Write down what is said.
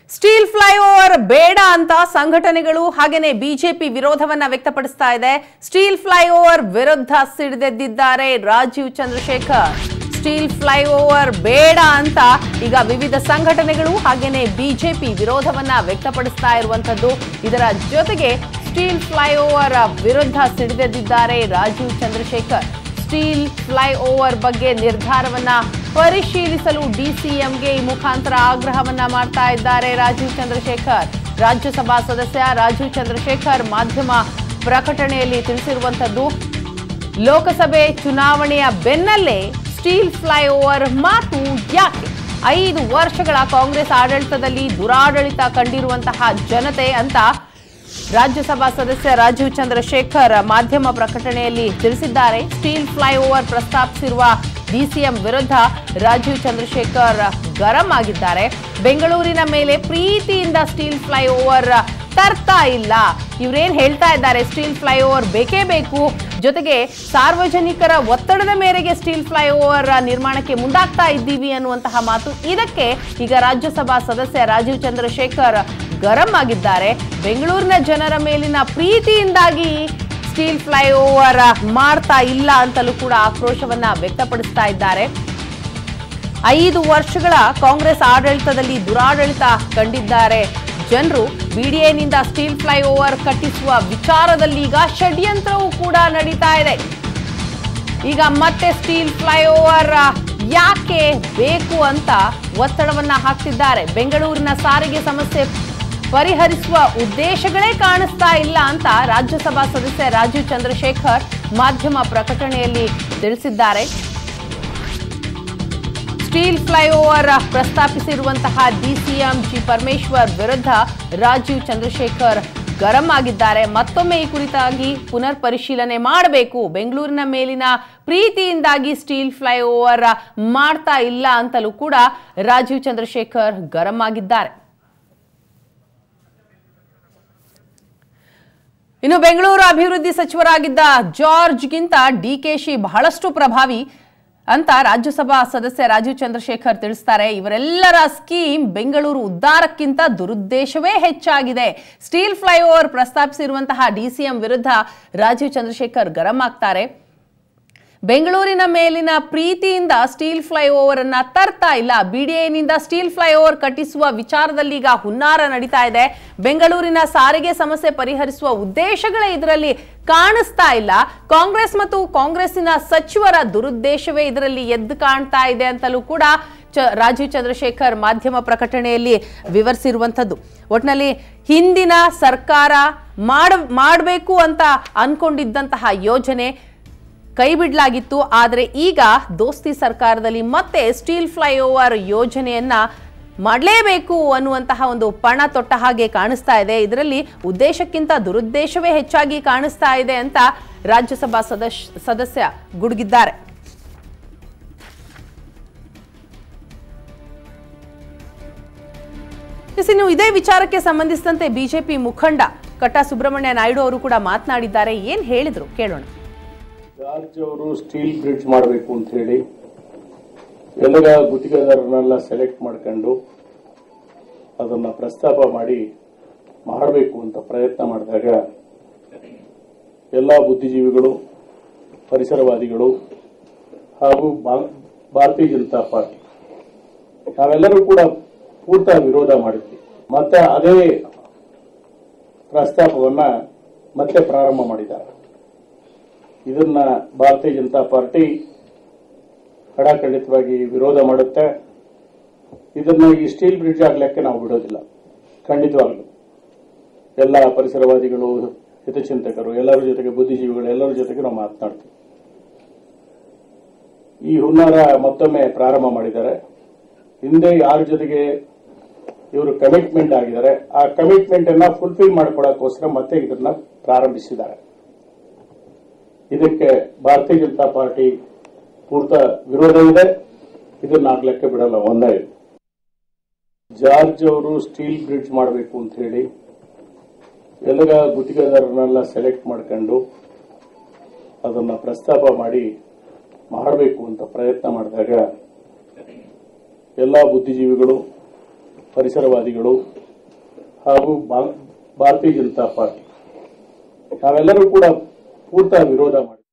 steel flyover ಬೇಡ ಅಂತ ಸಂಘಟನೆಗಳು ಹಾಗೇನೆ ಬಿಜೆಪಿ ವಿರೋಧವನ್ನ ವ್ಯಕ್ತಪಡಿಸ್ತಾ ಇದೆ ಸ್ಟೀಲ್ ಫ್ಲೈಓವರ್ ವಿರುದ್ಧ ಸಿಡಿದೆದ್ದಿದ್ದಾರೆ ರಾಜೀವ್ ಚಂದ್ರಶೇಖರ್ ಸ್ಟೀಲ್ ಫ್ಲೈಓವರ್ ಬೇಡ ಅಂತ ಈಗ ವಿವಿಧ ಸಂಘಟನೆಗಳು ಹಾಗೇನೆ ಬಿಜೆಪಿ ವಿರೋಧವನ್ನ ವ್ಯಕ್ತಪಡಿಸ್ತಾ ಇರುವಂತದ್ದು ಇದರ ಜೊತೆಗೆ ಸ್ಟೀಲ್ ಫ್ಲೈಓವರ್ ವಿರುದ್ಧ ಸಿಡಿದೆದ್ದಿದ್ದಾರೆ ರಾಜೀವ್ ಚಂದ್ರಶೇಖರ್ ಸ್ಟೀಲ್ ಫ್ಲೈಓವರ್ ಬಗ್ಗೆ ನಿರ್ಧಾರವನ್ನ ಪರಿಶೀಲಿಸಲು ಡಿಸಿಎಂಗೆ ಈ ಮುಖಾಂತರ ಆಗ್ರಹವನ್ನ ಮಾಡ್ತಾ ಇದ್ದಾರೆ ರಾಜೀವ್ ಚಂದ್ರಶೇಖರ್ ರಾಜ್ಯಸಭಾ ಸದಸ್ಯ ರಾಜೀವ್ ಚಂದ್ರಶೇಖರ್ ಮಾಧ್ಯಮ ಪ್ರಕಟಣೆಯಲ್ಲಿ ತಿಳಿಸಿರುವಂತದ್ದು ಲೋಕಸಭೆ ಚುನಾವಣೆಯ ಬೆನ್ನಲ್ಲೇ ಸ್ಟೀಲ್ ಫ್ಲೈಓವರ್ ಮಾತು ಯಾಕೆ ಐದು ವರ್ಷಗಳ ಕಾಂಗ್ರೆಸ್ ಆಡಳಿತದಲ್ಲಿ ದುರಾಡಳಿತ ಕಂಡಿರುವಂತಹ ಜನತೆ ಅಂತ ರಾಜ್ಯಸಭಾ ಸದಸ್ಯ ರಾಜೀವ್ ಚಂದ್ರಶೇಖರ್ ಮಾಧ್ಯಮ ಪ್ರಕಟಣೆಯಲ್ಲಿ ತಿಳಿಸಿದ್ದಾರೆ ಸ್ಟೀಲ್ ಫ್ಲೈಓವರ್ ಪ್ರಸ್ತಾಪಿಸಿರುವ ಡಿಸಿಎಂ ವಿರುದ್ಧ ರಾಜೀವ್ ಚಂದ್ರಶೇಖರ್ ಗರಂ ಆಗಿದ್ದಾರೆ ಬೆಂಗಳೂರಿನ ಮೇಲೆ ಪ್ರೀತಿಯಿಂದ ಸ್ಟೀಲ್ ಫ್ಲೈಓವರ್ ತರ್ತಾ ಇಲ್ಲ ಇವ್ರೇನ್ ಹೇಳ್ತಾ ಇದ್ದಾರೆ ಸ್ಟೀಲ್ ಫ್ಲೈಓವರ್ ಬೇಕೇ ಬೇಕು ಜೊತೆಗೆ ಸಾರ್ವಜನಿಕರ ಒತ್ತಡದ ಮೇರೆಗೆ ಸ್ಟೀಲ್ ಫ್ಲೈಓವರ್ ನಿರ್ಮಾಣಕ್ಕೆ ಮುಂದಾಗ್ತಾ ಇದ್ದೀವಿ ಅನ್ನುವಂತಹ ಮಾತು ಇದಕ್ಕೆ ಈಗ ರಾಜ್ಯಸಭಾ ಸದಸ್ಯ ರಾಜೀವ್ ಚಂದ್ರಶೇಖರ್ ಗರಂ ಆಗಿದ್ದಾರೆ ಬೆಂಗಳೂರಿನ ಜನರ ಮೇಲಿನ ಪ್ರೀತಿಯಿಂದಾಗಿ ಸ್ಟೀಲ್ ಫ್ಲೈಓವರ್ ಮಾಡ್ತಾ ಇಲ್ಲ ಅಂತಲೂ ಕೂಡ ಆಕ್ರೋಶವನ್ನ ವ್ಯಕ್ತಪಡಿಸ್ತಾ ಇದ್ದಾರೆ ಐದು ವರ್ಷಗಳ ಕಾಂಗ್ರೆಸ್ ಆಡಳಿತದಲ್ಲಿ ದುರಾಡಳಿತ ಕಂಡಿದ್ದಾರೆ ಜನರು ಬಿಡಿಎನಿಂದ ಸ್ಟೀಲ್ ಫ್ಲೈಓವರ್ ಕಟ್ಟಿಸುವ ವಿಚಾರದಲ್ಲಿ ಈಗ ಷಡ್ಯಂತ್ರವೂ ಕೂಡ ನಡೀತಾ ಇದೆ ಈಗ ಮತ್ತೆ ಸ್ಟೀಲ್ ಫ್ಲೈಓವರ್ ಯಾಕೆ ಬೇಕು ಅಂತ ಒತ್ತಡವನ್ನ ಹಾಕ್ತಿದ್ದಾರೆ ಬೆಂಗಳೂರಿನ ಸಾರಿಗೆ ಸಮಸ್ಯೆ ಪರಿಹರಿಸುವ ಉದ್ದೇಶಗಳೇ ಕಾಣಿಸ್ತಾ ಇಲ್ಲ ಅಂತ ರಾಜ್ಯಸಭಾ ಸದಸ್ಯ ರಾಜೀವ್ ಚಂದ್ರಶೇಖರ್ ಮಾಧ್ಯಮ ಪ್ರಕಟಣೆಯಲ್ಲಿ ತಿಳಿಸಿದ್ದಾರೆ ಸ್ಟೀಲ್ ಫ್ಲೈಓವರ್ ಪ್ರಸ್ತಾಪಿಸಿರುವಂತಹ ಡಿಸಿಎಂ ಜಿ ಪರಮೇಶ್ವರ್ ವಿರುದ್ಧ ರಾಜೀವ್ ಚಂದ್ರಶೇಖರ್ ಗರಂ ಆಗಿದ್ದಾರೆ ಮತ್ತೊಮ್ಮೆ ಈ ಕುರಿತಾಗಿ ಪುನರ್ ಪರಿಶೀಲನೆ ಮಾಡಬೇಕು ಬೆಂಗಳೂರಿನ ಮೇಲಿನ ಪ್ರೀತಿಯಿಂದಾಗಿ ಸ್ಟೀಲ್ ಫ್ಲೈಓವರ್ ಮಾಡ್ತಾ ಇಲ್ಲ ಅಂತಲೂ ಕೂಡ ರಾಜೀವ್ ಚಂದ್ರಶೇಖರ್ ಗರಂ ಆಗಿದ್ದಾರೆ ಇನ್ನು ಬೆಂಗಳೂರು ಅಭಿವೃದ್ಧಿ ಸಚಿವರಾಗಿದ್ದ ಜಾರ್ಜ್ಗಿಂತ ಡಿಕೆಶಿ ಬಹಳಷ್ಟು ಪ್ರಭಾವಿ ಅಂತ ರಾಜ್ಯಸಭಾ ಸದಸ್ಯ ರಾಜೀವ್ ಚಂದ್ರಶೇಖರ್ ತಿಳಿಸ್ತಾರೆ ಇವರೆಲ್ಲರ ಸ್ಕೀಮ್ ಬೆಂಗಳೂರು ಉದ್ಧಾರಕ್ಕಿಂತ ದುರುದ್ದೇಶವೇ ಹೆಚ್ಚಾಗಿದೆ ಸ್ಟೀಲ್ ಫ್ಲೈಓವರ್ ಪ್ರಸ್ತಾಪಿಸಿರುವಂತಹ ಡಿಸಿಎಂ ವಿರುದ್ಧ ರಾಜೀವ್ ಚಂದ್ರಶೇಖರ್ ಗರಂ ಆಗ್ತಾರೆ ಬೆಂಗಳೂರಿನ ಮೇಲಿನ ಪ್ರೀತಿಯಿಂದ ಸ್ಟೀಲ್ ಫ್ಲೈಓವರ್ ಅನ್ನ ತರ್ತಾ ಇಲ್ಲ ಬಿಡಿಎನಿಂದ ಸ್ಟೀಲ್ ಫ್ಲೈಓವರ್ ಕಟ್ಟಿಸುವ ವಿಚಾರದಲ್ಲಿ ಈಗ ಹುನ್ನಾರ ನಡೀತಾ ಇದೆ ಬೆಂಗಳೂರಿನ ಸಾರಿಗೆ ಸಮಸ್ಯೆ ಪರಿಹರಿಸುವ ಉದ್ದೇಶಗಳೇ ಇದರಲ್ಲಿ ಕಾಣಿಸ್ತಾ ಇಲ್ಲ ಕಾಂಗ್ರೆಸ್ ಮತ್ತು ಕಾಂಗ್ರೆಸ್ಸಿನ ಸಚಿವರ ದುರುದ್ದೇಶವೇ ಇದರಲ್ಲಿ ಎದ್ದು ಕಾಣ್ತಾ ಇದೆ ಅಂತಲೂ ಕೂಡ ಚ ರಾಜೀವ್ ಚಂದ್ರಶೇಖರ್ ಮಾಧ್ಯಮ ಪ್ರಕಟಣೆಯಲ್ಲಿ ವಿವರಿಸಿರುವಂಥದ್ದು ಒಟ್ಟಿನಲ್ಲಿ ಹಿಂದಿನ ಸರ್ಕಾರ ಮಾಡ ಮಾಡಬೇಕು ಅಂತ ಅನ್ಕೊಂಡಿದ್ದಂತಹ ಯೋಜನೆ ಕೈ ಬಿಡಲಾಗಿತ್ತು ಆದರೆ ಈಗ ದೋಸ್ತಿ ಸರ್ಕಾರದಲ್ಲಿ ಮತ್ತೆ ಸ್ಟೀಲ್ ಫ್ಲೈಓವರ್ ಯೋಜನೆಯನ್ನ ಮಾಡಲೇಬೇಕು ಅನ್ನುವಂತಹ ಒಂದು ಪಣ ತೊಟ್ಟ ಹಾಗೆ ಕಾಣಿಸ್ತಾ ಇದೆ ಇದರಲ್ಲಿ ಉದ್ದೇಶಕ್ಕಿಂತ ದುರುದ್ದೇಶವೇ ಹೆಚ್ಚಾಗಿ ಕಾಣಿಸ್ತಾ ಇದೆ ಅಂತ ರಾಜ್ಯಸಭಾ ಸದಸ್ ಸದಸ್ಯ ಗುಡುಗಿದ್ದಾರೆ ಎಸ್, ಇನ್ನು ಇದೇ ವಿಚಾರಕ್ಕೆ ಸಂಬಂಧಿಸಿದಂತೆ ಬಿಜೆಪಿ ಮುಖಂಡ ಕಟ್ಟ ಸುಬ್ರಹ್ಮಣ್ಯ ನಾಯ್ಡು ಅವರು ಕೂಡ ಮಾತನಾಡಿದ್ದಾರೆ ಏನ್ ಹೇಳಿದ್ರು ಕೇಳೋಣ ಜಾರ್ಜ್ ಅವರು ಸ್ಟೀಲ್ ಬ್ರಿಡ್ಜ್ ಮಾಡಬೇಕು ಅಂತ ಹೇಳಿ ಎಲ್ಲರ ಗುತ್ತಿಗೆದಾರರನ್ನೆಲ್ಲ ಸೆಲೆಕ್ಟ್ ಮಾಡ್ಕೊಂಡು ಅದನ್ನ ಪ್ರಸ್ತಾಪ ಮಾಡಿ ಮಾಡಬೇಕು ಅಂತ ಪ್ರಯತ್ನ ಮಾಡಿದಾಗ ಎಲ್ಲ ಬುದ್ಧಿಜೀವಿಗಳು ಪರಿಸರವಾದಿಗಳು ಹಾಗೂ ಬಾ- ಭಾರತೀಯ ಜನತಾ ಪಾರ್ಟಿ ನಾವೆಲ್ಲರೂ ಕೂಡ ಪೂರ್ತ ವಿರೋಧ ಮಾಡಿದ್ವಿ ಮತ್ತೆ ಅದೇ ಪ್ರಸ್ತಾಪವನ್ನ ಮತ್ತೆ ಪ್ರಾರಂಭ ಮಾಡಿದ್ದಾರೆ ಇದನ್ನ ಭಾರತೀಯ ಜನತಾ ಪಾರ್ಟಿ ಖಡಾಖಂಡಿತವಾಗಿ ವಿರೋಧ ಮಾಡುತ್ತೆ ಇದನ್ನ ಈ ಸ್ಟೀಲ್ ಬ್ರಿಡ್ಜ್ ಆಗ್ಲಿಕ್ಕೆ ನಾವು ಬಿಡೋದಿಲ್ಲ ಖಂಡಿತವಾಗ್ಲು ಎಲ್ಲ ಪರಿಸರವಾದಿಗಳು ಹಿತಚಿಂತಕರು ಎಲ್ಲರ ಜೊತೆಗೆ ಬುದ್ಧಿಜೀವಿಗಳು ಎಲ್ಲರ ಜೊತೆಗೆ ನಾವು ಮಾತನಾಡ್ತೀವಿ ಈ ಹುನ್ನಾರ ಮತ್ತೊಮ್ಮೆ ಪ್ರಾರಂಭ ಮಾಡಿದ್ದಾರೆ ಹಿಂದೆ ಯಾರ ಜೊತೆಗೆ ಇವರು ಕಮಿಟ್ಮೆಂಟ್ ಆಗಿದ್ದಾರೆ ಆ ಕಮಿಟ್ಮೆಂಟ್ ಅನ್ನ ಫುಲ್ಫಿಲ್ ಮಾಡ್ಕೊಳ್ಳೋಕ್ಕೋಸ್ಕರ ಮತ್ತೆ ಇದನ್ನ ಪ್ರಾರಂಭಿಸಿದ್ದಾರೆ ಇದಕ್ಕೆ ಭಾರತೀಯ ಜನತಾ ಪಾರ್ಟಿ ಪೂರ್ತ ವಿರೋಧ ಇದೆ ಇದನ್ನ ಆಗ್ಲಿಕ್ಕೆ ಬಿಡಲ್ಲ ಒಂದೇ ಇದೆ ಜಾರ್ಜ್ ಅವರು ಸ್ಟೀಲ್ ಬ್ರಿಡ್ಜ್ ಮಾಡಬೇಕು ಅಂತ ಹೇಳಿ ಎಲ್ಲರ ಗುತ್ತಿಗೆದಾರರನ್ನೆಲ್ಲ ಸೆಲೆಕ್ಟ್ ಮಾಡ್ಕೊಂಡು ಅದನ್ನ ಪ್ರಸ್ತಾಪ ಮಾಡಿ ಮಾಡಬೇಕು ಅಂತ ಪ್ರಯತ್ನ ಮಾಡಿದಾಗ ಎಲ್ಲ ಬುದ್ಧಿಜೀವಿಗಳು ಪರಿಸರವಾದಿಗಳು ಹಾಗೂ ಭಾ- ಭಾರತೀಯ ಜನತಾ ಪಾರ್ಟಿ ನಾವೆಲ್ಲರೂ ಕೂಡ ಪೂರ್ತ ವಿರೋಧ ಮಾಡಿ